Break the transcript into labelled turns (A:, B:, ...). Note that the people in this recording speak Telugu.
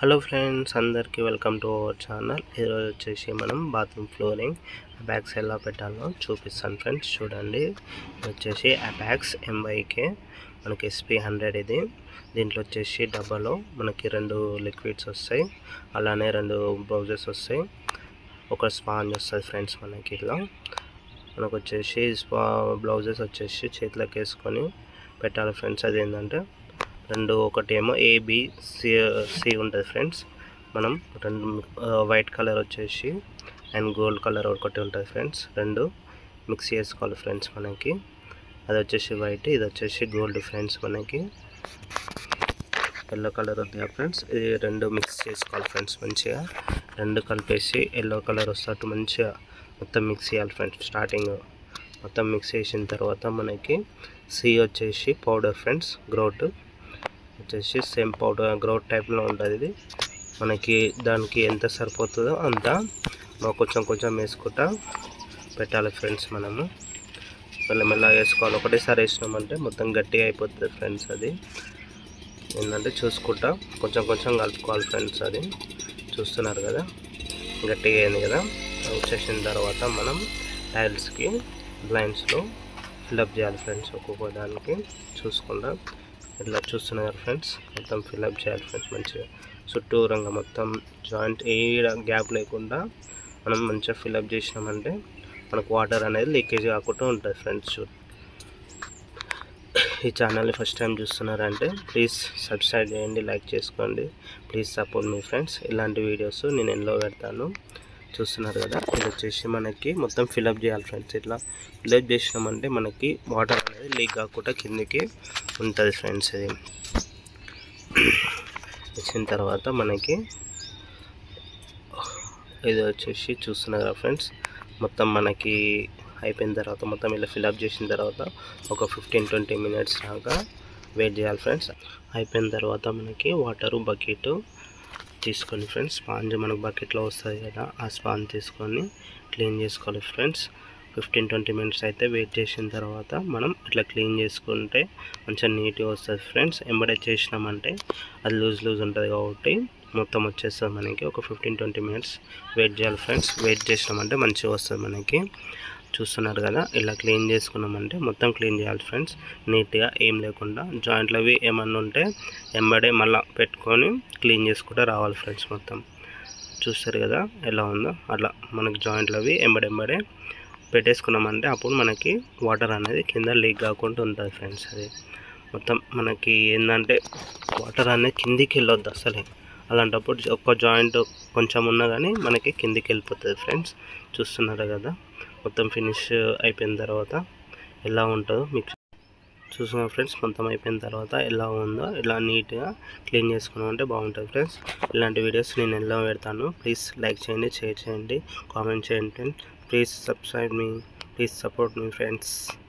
A: హలో ఫ్రెండ్స్ అందరికీ వెల్కమ్ టు అవర్ ఛానల్ ఈరోజు వచ్చేసి మనం బాత్రూమ్ ఫ్లోరింగ్ బ్యాగ్స్ ఎలా పెట్టాలో చూపిస్తాను ఫ్రెండ్స్ చూడండి ఇది వచ్చేసి అపాక్స్ ఎంవైకే మనకి ఎస్పీ హండ్రెడ్ ఇది దీంట్లో వచ్చేసి డబ్బాలో మనకి రెండు లిక్విడ్స్ వస్తాయి అలానే రెండు బ్రౌజెస్ వస్తాయి ఒక స్పాంజ్ వస్తుంది ఫ్రెండ్స్ మనకి ఇలా మనకు వచ్చేసి స్పా బ్లౌజెస్ వచ్చేసి చేతిలోకి వేసుకొని పెట్టాలి ఫ్రెండ్స్ అది ఏంటంటే రెండు ఒకటేమో ఏబి సి సి ఉంటుంది ఫ్రెండ్స్ మనం రెండు వైట్ కలర్ వచ్చేసి అండ్ గోల్డ్ కలర్ ఒకటి ఉంటుంది ఫ్రెండ్స్ రెండు మిక్స్ చేసుకోవాలి ఫ్రెండ్స్ మనకి అది వచ్చేసి వైట్ ఇది వచ్చేసి గోల్డ్ ఫ్రెండ్స్ మనకి ఎల్లో కలర్ ఉంది కదా ఫ్రెండ్స్ ఇది రెండు మిక్స్ చేసుకోవాలి ఫ్రెండ్స్ మంచిగా రెండు కలిపేసి ఎల్లో కలర్ వస్తట్టు మంచిగా మొత్తం మిక్స్ చేయాలి ఫ్రెండ్స్ స్టార్టింగ్ మొత్తం మిక్స్ చేసిన తర్వాత మనకి సి వచ్చేసి పౌడర్ ఫ్రెండ్స్ గ్రోట్ వచ్చేసి సేమ్ పౌడర్ గ్రోట్ టైప్లో ఉంటుంది ఇది మనకి దానికి ఎంత సరిపోతుందో అంత మనం కొంచెం కొంచెం వేసుకుంటా పెట్టాలి ఫ్రెండ్స్ మనము మెల్లమెల్ల వేసుకోవాలి ఒకటేసారి వేసినామంటే మొత్తం గట్టిగా అయిపోతుంది ఫ్రెండ్స్ అది ఏంటంటే చూసుకుంటా కొంచెం కొంచెం కలుపుకోవాలి ఫ్రెండ్స్ అది చూస్తున్నారు కదా గట్టిగా అయింది కదా వచ్చేసిన తర్వాత మనం టైల్స్కి బ్లైండ్స్లో ఫిల్అప్ చేయాలి ఫ్రెండ్స్ ఒక్కొక్క దానికి చూసుకుంటా ఇట్లా చూస్తున్నారు ఫ్రెండ్స్ మొత్తం ఫిల్అప్ చేయాలి ఫ్రెండ్స్ మంచిగా చుట్టూరంగా మొత్తం జాయింట్ ఏ గ్యాప్ లేకుండా మనం మంచిగా ఫిల్అప్ చేసినామంటే మనకు వాటర్ అనేది లీకేజ్ కాకుండా ఉంటుంది ఫ్రెండ్స్ ఈ ఛానల్ని ఫస్ట్ టైం చూస్తున్నారంటే ప్లీజ్ సబ్స్క్రైబ్ చేయండి లైక్ చేసుకోండి ప్లీజ్ సపోర్ట్ మీ ఫ్రెండ్స్ ఇలాంటి వీడియోస్ నేను ఎన్నో పెడతాను చూస్తున్నారు కదా ఇది వచ్చేసి మనకి మొత్తం ఫిల్అప్ చేయాలి ఫ్రెండ్స్ ఇట్లా ఫిల్అప్ చేసినామంటే మనకి వాటర్ అనేది లీక్ కాకుండా కిందకి ఉంటుంది ఫ్రెండ్స్ ఇది వచ్చిన తర్వాత మనకి ఇది వచ్చేసి చూస్తున్నారు కదా ఫ్రెండ్స్ మొత్తం మనకి అయిపోయిన తర్వాత మొత్తం ఇలా ఫిల్అప్ చేసిన తర్వాత ఒక ఫిఫ్టీన్ ట్వంటీ మినిట్స్ దాకా వెయిట్ చేయాలి ఫ్రెండ్స్ అయిపోయిన తర్వాత మనకి వాటరు బకెట్ తీసుకొని ఫ్రెండ్స్ స్పాంజ్ మనకు బకెట్లో వస్తుంది కదా ఆ స్పాంజ్ తీసుకొని క్లీన్ చేసుకోవాలి ఫ్రెండ్స్ ఫిఫ్టీన్ ట్వంటీ మినిట్స్ అయితే వెయిట్ చేసిన తర్వాత మనం ఇట్లా క్లీన్ చేసుకుంటే మంచిగా నీట్గా వస్తుంది ఫ్రెండ్స్ ఎంబడే చేసినామంటే అది లూజ్ లూజ్ ఉంటుంది కాబట్టి మొత్తం వచ్చేస్తుంది మనకి ఒక ఫిఫ్టీన్ ట్వంటీ మినిట్స్ వెయిట్ చేయాలి ఫ్రెండ్స్ వెయిట్ చేసినామంటే మంచిగా వస్తుంది మనకి చూస్తున్నారు కదా ఇలా క్లీన్ చేసుకున్నామంటే మొత్తం క్లీన్ చేయాలి ఫ్రెండ్స్ నీట్గా ఏం లేకుండా జాయింట్లు అవి ఏమన్నా ఉంటే ఎంబడే మళ్ళీ పెట్టుకొని క్లీన్ చేసుకుంటూ రావాలి ఫ్రెండ్స్ మొత్తం చూస్తారు కదా ఎలా ఉందో అట్లా మనకి జాయింట్లు అవి ఎంబడెంబడే పెట్టేసుకున్నామంటే అప్పుడు మనకి వాటర్ అనేది కింద లీక్ కాకుండా ఉంటుంది ఫ్రెండ్స్ అది మొత్తం మనకి ఏంటంటే వాటర్ అనేది కిందికి వెళ్ళొద్దు అసలే అలాంటప్పుడు ఒక్క జాయింట్ కొంచెం ఉన్నా కానీ మనకి కిందికి వెళ్ళిపోతుంది ఫ్రెండ్స్ చూస్తున్నారు కదా మొత్తం ఫినిష్ అయిపోయిన తర్వాత ఎలా ఉంటుందో మీకు చూసుకున్న ఫ్రెండ్స్ మొత్తం అయిపోయిన తర్వాత ఎలా ఉందో ఇలా నీట్గా క్లీన్ చేసుకున్నామంటే బాగుంటుంది ఫ్రెండ్స్ ఇలాంటి వీడియోస్ నేను ఎలా పెడతాను ప్లీజ్ లైక్ చేయండి షేర్ చేయండి కామెంట్ చేయండి ఫ్రెండ్స్ ప్లీజ్ సబ్స్క్రైబ్ మీ ప్లీజ్ సపోర్ట్ మీ ఫ్రెండ్స్